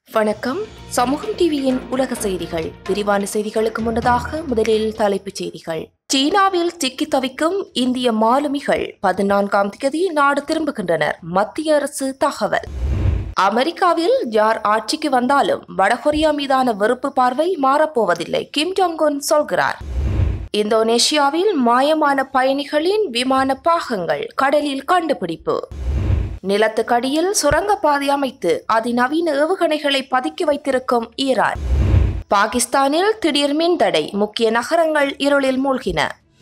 வணக்கம் சமூகம் டிவியின் உலக செய்திகள் விரிவான செய்திகளுக்கு முன்னதாக முதலில் தலைப்புச் செய்திகள் சீனாவில் சிக்கி தவிக்கும் இந்திய மாலுமிகள் பதினான்காம் தேதி நாடு திரும்புகின்றனர் மத்திய அரசு தகவல் அமெரிக்காவில் யார் ஆட்சிக்கு வந்தாலும் வடகொரியா மீதான வெறுப்பு பார்வை மாறப்போவதில்லை கிம் ஜோங் உன் சொல்கிறார் இந்தோனேஷியாவில் மாயமான பயணிகளின் விமான பாகங்கள் கடலில் கண்டுபிடிப்பு நிலத்துக்கடியில் சுரங்கப்பாதை அமைத்து அதிநவீன ஏவுகணைகளை பதுக்கி வைத்திருக்கும் ஈரான் பாகிஸ்தானில் திடீர் மின்தடை முக்கிய நகரங்கள் இருளில் மூழ்கின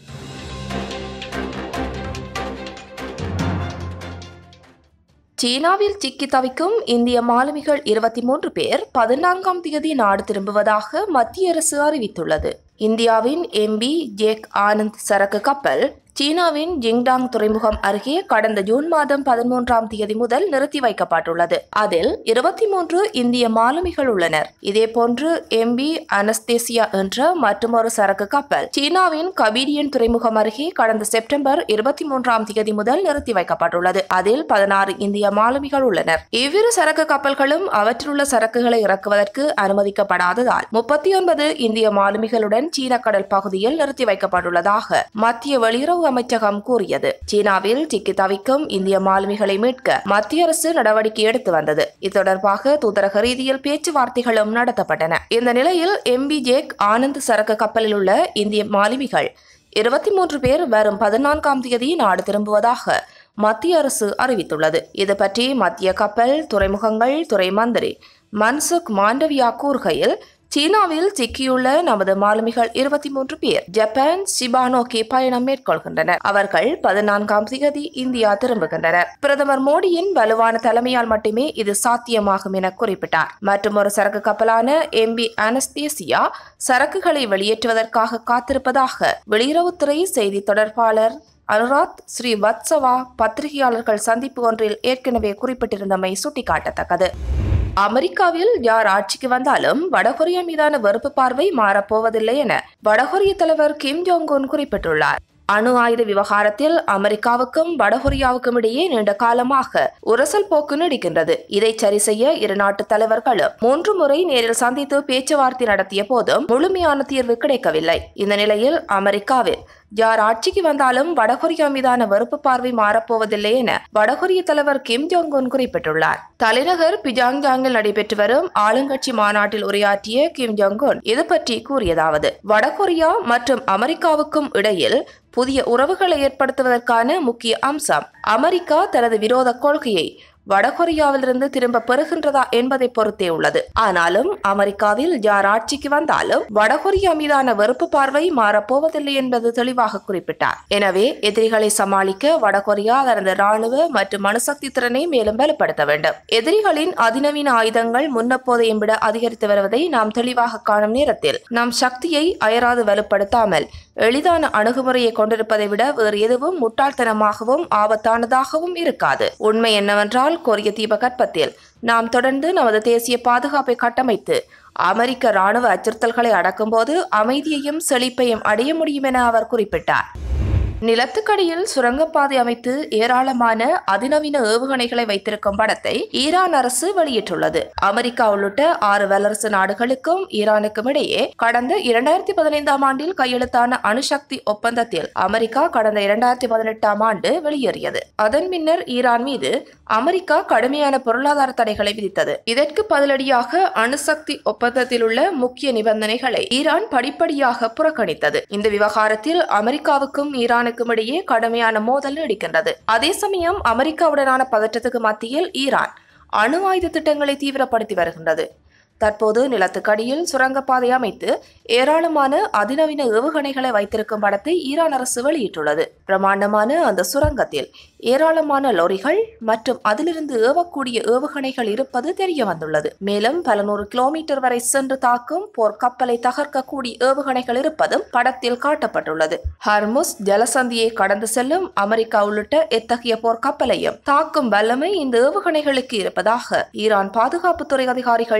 சீனாவில் சிக்கி தவிக்கும் இந்திய மாலுமிகள் இருபத்தி மூன்று பேர் பதினான்காம் தேதி நாடு திரும்புவதாக மத்திய அரசு அறிவித்துள்ளது இந்தியாவின் எம்பி ஜேக் ஆனந்த் சரக்கு கப்பல் சீனாவின் ஜிங்டாங் துறைமுகம் அருகே கடந்த ஜூன் மாதம் பதிமூன்றாம் தேதி முதல் நிறுத்தி வைக்கப்பட்டுள்ளது அதில் இருபத்தி மூன்று இந்திய மாலுமிகள் உள்ளனர் இதேபோன்று எம்பி அனஸ்தேசியா என்ற மற்றொரு சரக்கு கப்பல் சீனாவின் கபீடியன் துறைமுகம் அருகே கடந்த செப்டம்பர் இருபத்தி மூன்றாம் தேதி முதல் நிறுத்தி வைக்கப்பட்டுள்ளது அதில் பதினாறு இந்திய மாலுமிகள் உள்ளனர் இவ்விரு சரக்கு கப்பல்களும் அவற்றிலுள்ள சரக்குகளை இறக்குவதற்கு அனுமதிக்கப்படாததால் முப்பத்தி ஒன்பது இந்திய மாலுமிகளுடன் சீன கடல் பகுதியில் நிறுத்தி வைக்கப்பட்டுள்ளதாக மத்திய வெளியுறவு அமைச்சகம் கூறியது சீனாவில் சிக்கி தவிக்கும் இந்திய மாலுமிகளை மீட்க மத்திய அரசு நடவடிக்கை எடுத்து வந்தது இது தொடர்பாக தூதரக ரீதியில் பேச்சுவார்த்தைகளும் நடத்தப்பட்டன இந்த நிலையில் எம்பி ஜேக் ஆனந்த் சரக்கு கப்பலில் உள்ள இந்திய மாலுமிகள் இருபத்தி மூன்று பேர் வரும் பதினான்காம் தேதி நாடு திரும்புவதாக மத்திய அரசு அறிவித்துள்ளது இது பற்றி மத்திய கப்பல் துறைமுகங்கள் துறை மந்திரி மன்சுக் மாண்டவியா கூறுகையில் சீனாவில் சிக்கியுள்ள நமது மாலுமிகள் இருபத்தி மூன்று பேர் ஜப்பான் சிபா நோக்கி பயணம் மேற்கொள்கின்றனர் அவர்கள் பதினான்காம் தேதி இந்தியா திரும்புகின்றனர் பிரதமர் மோடியின் வலுவான தலைமையால் மட்டுமே இது சாத்தியமாகும் என குறிப்பிட்டார் மற்றும் ஒரு சரக்கு கப்பலான எம்பி அனஸ்தேசியா சரக்குகளை வெளியேற்றுவதற்காக காத்திருப்பதாக வெளியுறவுத்துறை செய்தி தொடர்பாளர் அனுராத் ஸ்ரீவத்சவா பத்திரிகையாளர்கள் சந்திப்பு ஒன்றில் ஏற்கனவே குறிப்பிட்டிருந்தமை சுட்டிக்காட்டத்தக்கது அமெரிக்காவில் யார் ஆட்சிக்கு வந்தாலும் வடகொரியா மீதான வெறுப்பு பார்வை மாறப்போவதில்லை என வடகொரிய தலைவர் கிம் ஜோங் உன் குறிப்பிட்டுள்ளார் அணு ஆயுத விவகாரத்தில் அமெரிக்காவுக்கும் வடகொரியாவுக்கும் இடையே நீண்ட காலமாக உரசல் போக்கு நீடிக்கின்றது இதை சரி செய்ய இரு நாட்டு தலைவர்களும் மூன்று முறை நேரில் சந்தித்து பேச்சுவார்த்தை நடத்திய போதும் முழுமையான தீர்வு கிடைக்கவில்லை இந்த நிலையில் அமெரிக்காவில் யார் ஆட்சிக்கு வந்தாலும் வடகொரியா மீதான வெறுப்பு பார்வை மாறப்போவதில்லை என வடகொரிய தலைவர் கிம் ஜோங் உன் குறிப்பிட்டுள்ளார் தலைநகர் பிஜாங்ஜாங்கில் நடைபெற்று வரும் ஆளுங்கட்சி மாநாட்டில் உரையாற்றிய கிம் ஜோங் உன் இது பற்றி கூறியதாவது வடகொரியா மற்றும் அமெரிக்காவுக்கும் இடையில் புதிய உறவுகளை ஏற்படுத்துவதற்கான முக்கிய அம்சம் அமெரிக்கா தனது விரோத கொள்கையை வடகொரியாவிலிருந்து திரும்ப பெறுகின்றதா என்பதை பொறுத்தே உள்ளது ஆனாலும் அமெரிக்காவில் யார் ஆட்சிக்கு வந்தாலும் வடகொரியா மீதான வெறுப்பு பார்வை மாறப்போவதில்லை என்பது தெளிவாக குறிப்பிட்டார் எனவே எதிரிகளை சமாளிக்க வடகொரியா தனது ராணுவ மற்றும் அணுசக்தி திறனை மேலும் வலுப்படுத்த வேண்டும் எதிரிகளின் அதிநவீன ஆயுதங்கள் முன்னப்போதையும் விட அதிகரித்து வருவதை நாம் தெளிவாக காணும் நேரத்தில் நம் சக்தியை அயராது வலுப்படுத்தாமல் எளிதான அணுகுமுறையை கொண்டிருப்பதை விட வேறு எதுவும் முட்டாள்தனமாகவும் ஆபத்தானதாகவும் இருக்காது உண்மை என்னவென்றால் கொரிய தீபகற்பத்தில் நாம் தொடர்ந்து நமது தேசிய பாதுகாப்பை கட்டமைத்து அமெரிக்க ராணுவ அச்சுறுத்தல்களை அடக்கும்போது அமைதியையும் செழிப்பையும் அடைய முடியும் என அவர் குறிப்பிட்டார் நிலத்துக்கடியில் சுரங்கப்பாதை அமைத்து ஏராளமான அதிநவீன ஏவுகணைகளை வைத்திருக்கும் படத்தை ஈரான் அரசு வெளியிட்டுள்ளது அமெரிக்கா உள்ளிட்ட ஆறு வல்லரசு நாடுகளுக்கும் ஈரானுக்கும் இடையே கடந்த இரண்டாயிரத்தி பதினைந்தாம் ஆண்டில் கையெழுத்தான அணுசக்தி ஒப்பந்தத்தில் அமெரிக்கா கடந்த இரண்டாயிரத்தி பதினெட்டாம் ஆண்டு வெளியேறியது அதன் பின்னர் ஈரான் மீது அமெரிக்கா கடுமையான பொருளாதார தடைகளை விதித்தது இதற்கு பதிலடியாக அணுசக்தி ஒப்பந்தத்தில் உள்ள முக்கிய நிபந்தனைகளை ஈரான் படிப்படியாக புறக்கணித்தது இந்த விவகாரத்தில் அமெரிக்காவுக்கும் ஈரானுக்கும் இடையே கடுமையான மோதல் நீடிக்கின்றது அதே சமயம் அமெரிக்காவுடனான பதற்றத்துக்கு மத்தியில் ஈரான் அணு ஆயுத திட்டங்களை தீவிரப்படுத்தி வருகின்றது தற்போது நிலத்துக்கடியில் சுரங்கப்பாதை அமைத்து ஏராளமான அதிநவீன ஏவுகணைகளை வைத்திருக்கும் படத்தை ஈரான் அரசு வெளியிட்டுள்ளது பிரமாண்டமான அந்த சுரங்கத்தில் ஏராளமான லொரிகள் மற்றும் அதிலிருந்து ஏவக்கூடிய ஏவுகணைகள் இருப்பது தெரிய வந்துள்ளது மேலும் பல நூறு கிலோமீட்டர் வரை சென்று தாக்கும் போர் கப்பலை தகர்க்கக்கூடிய ஏவுகணைகள் இருப்பதும் படத்தில் காட்டப்பட்டுள்ளது ஹர்முஸ் ஜலசந்தியை கடந்து செல்லும் அமெரிக்கா உள்ளிட்ட எத்தகைய போர் கப்பலையும் தாக்கும் வல்லமை இந்த ஏவுகணைகளுக்கு இருப்பதாக ஈரான் பாதுகாப்புத்துறை அதிகாரிகள் தெரிவித்துள்ளனர்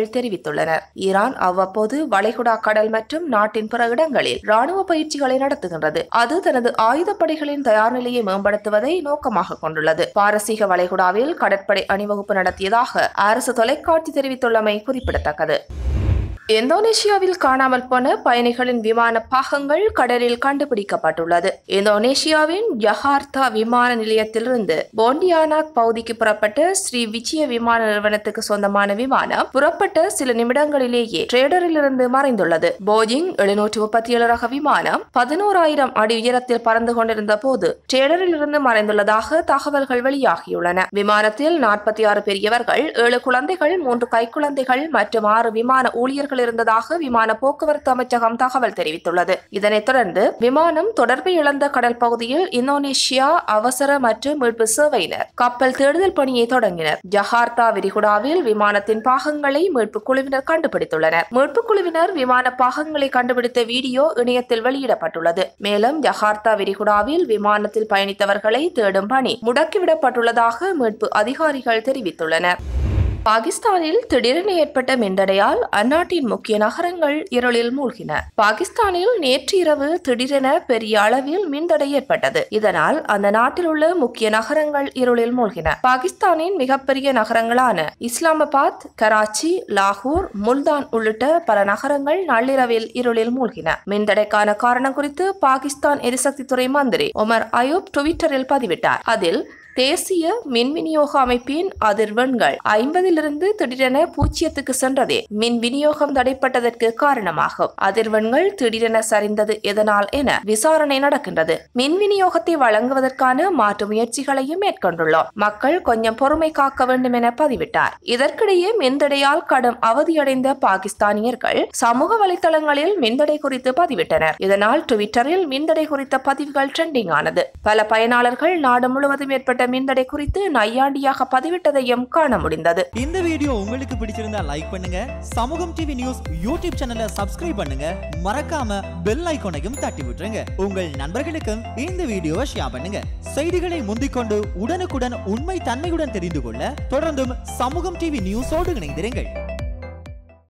தெரிவித்துள்ளனர் ஈரான் அவ்வப்போது வளைகுடா கடல் மற்றும் நாட்டின் பிற இடங்களில் ராணுவ பயிற்சிகளை நடத்துகின்றது அது தனது ஆயுதப்படைகளின் தயார் நிலையை மேம்படுத்துவதை நோக்கமாக கொண்டுள்ளது பாரசீக வளைகுடாவில் கடற்படை அணிவகுப்பு நடத்தியதாக அரசு தொலைக்காட்சி தெரிவித்துள்ளமை குறிப்பிடத்தக்கது இந்தோனேஷியாவில் காணாமல் போன பயணிகளின் விமான பாகங்கள் கடலில் கண்டுபிடிக்கப்பட்டுள்ளது இந்தோனேஷியாவின் ஜகார்த்தா விமான நிலையத்திலிருந்து போண்டியானாக் பகுதிக்கு புறப்பட்ட ஸ்ரீ விஜய விமான நிறுவனத்துக்கு சொந்தமான விமானம் புறப்பட்ட சில நிமிடங்களிலேயே ட்ரேடரிலிருந்து மறைந்துள்ளது போயிங் எழுநூற்று முப்பத்தி ஏழு ரக விமானம் பதினோராயிரம் அடி உயரத்தில் பறந்து கொண்டிருந்த போது ட்ரேடரில் இருந்து மறைந்துள்ளதாக தகவல்கள் வெளியாகியுள்ளன விமானத்தில் நாற்பத்தி ஆறு பெரியவர்கள் ஏழு குழந்தைகள் மூன்று கைக்குழந்தைகள் மற்றும் ஆறு விமான ஊழியர்கள் இருந்ததாக விமான போக்குவரத்து அமைச்சகம் தகவல் தெரிவித்துள்ளது இதனைத் தொடர்ந்து விமானம் தொடர்பை இழந்த கடல் பகுதியில் இந்தோனேஷியா அவசர மற்றும் மீட்பு சேவையினர் கப்பல் தேடுதல் பணியை தொடங்கினர் ஜகார்த்தா விரிகுடாவில் விமானத்தின் பாகங்களை மீட்பு குழுவினர் கண்டுபிடித்துள்ளனர் மீட்பு குழுவினர் விமான பாகங்களை கண்டுபிடித்த வீடியோ இணையத்தில் வெளியிடப்பட்டுள்ளது மேலும் ஜகார்த்தா விரிகுடாவில் விமானத்தில் பயணித்தவர்களை தேடும் பணி முடக்கிவிடப்பட்டுள்ளதாக மீட்பு அதிகாரிகள் தெரிவித்துள்ளனர் பாகிஸ்தானில் திடீரென ஏற்பட்ட மின்தடையால் அந்நாட்டின் முக்கிய நகரங்கள் இருளில் மூழ்கின பாகிஸ்தானில் நேற்று இரவு திடீரென பெரிய அளவில் மின்தடை ஏற்பட்டது இதனால் அந்த நாட்டில் உள்ள முக்கிய நகரங்கள் இருளில் மூழ்கின பாகிஸ்தானின் மிகப்பெரிய நகரங்களான இஸ்லாமாபாத் கராச்சி லாகூர் முல்தான் உள்ளிட்ட பல நகரங்கள் நள்ளிரவில் இருளில் மூழ்கின மின்தடைக்கான காரணம் குறித்து பாகிஸ்தான் எரிசக்தித்துறை மந்திரி ஒமர் அயூப் டுவிட்டரில் பதிவிட்டார் அதில் தேசிய மின் விநியோக அமைப்பின் அதிர்வெண்கள் ஐம்பதிலிருந்து திடீரென பூஜ்ஜியத்துக்கு சென்றதே மின் விநியோகம் தடைப்பட்டதற்கு காரணமாகும் அதிர்வெண்கள் திடீரென சரிந்தது எதனால் என விசாரணை நடக்கின்றது மின் விநியோகத்தை வழங்குவதற்கான மாற்று முயற்சிகளையும் மேற்கொண்டுள்ளோம் மக்கள் கொஞ்சம் பொறுமை காக்க வேண்டும் என பதிவிட்டார் இதற்கிடையே மின்தடையால் கடும் அவதியடைந்த பாகிஸ்தானியர்கள் சமூக வலைதளங்களில் மின்தடை குறித்து பதிவிட்டனர் இதனால் ட்விட்டரில் மின்தடை குறித்த பதிவுகள் ட்ரெண்டிங் ஆனது பல பயனாளர்கள் நாடு முழுவதும் ஏற்பட்ட ஏற்பட்ட மின்தடை குறித்து நையாண்டியாக பதிவிட்டதையும் காண முடிந்தது இந்த வீடியோ உங்களுக்கு பிடிச்சிருந்தா லைக் பண்ணுங்க சமூகம் டிவி நியூஸ் யூடியூப் சேனலை சப்ஸ்கிரைப் பண்ணுங்க மறக்காம பெல் ஐகானையும் தட்டி விட்டுருங்க உங்கள் நண்பர்களுக்கும் இந்த வீடியோவை ஷேர் பண்ணுங்க செய்திகளை முந்திக்கொண்டு உடனுக்குடன் உண்மை தன்மையுடன் தெரிந்து கொள்ள தொடர்ந்தும் சமூகம் டிவி நியூஸோடு இணைந்திருங்கள்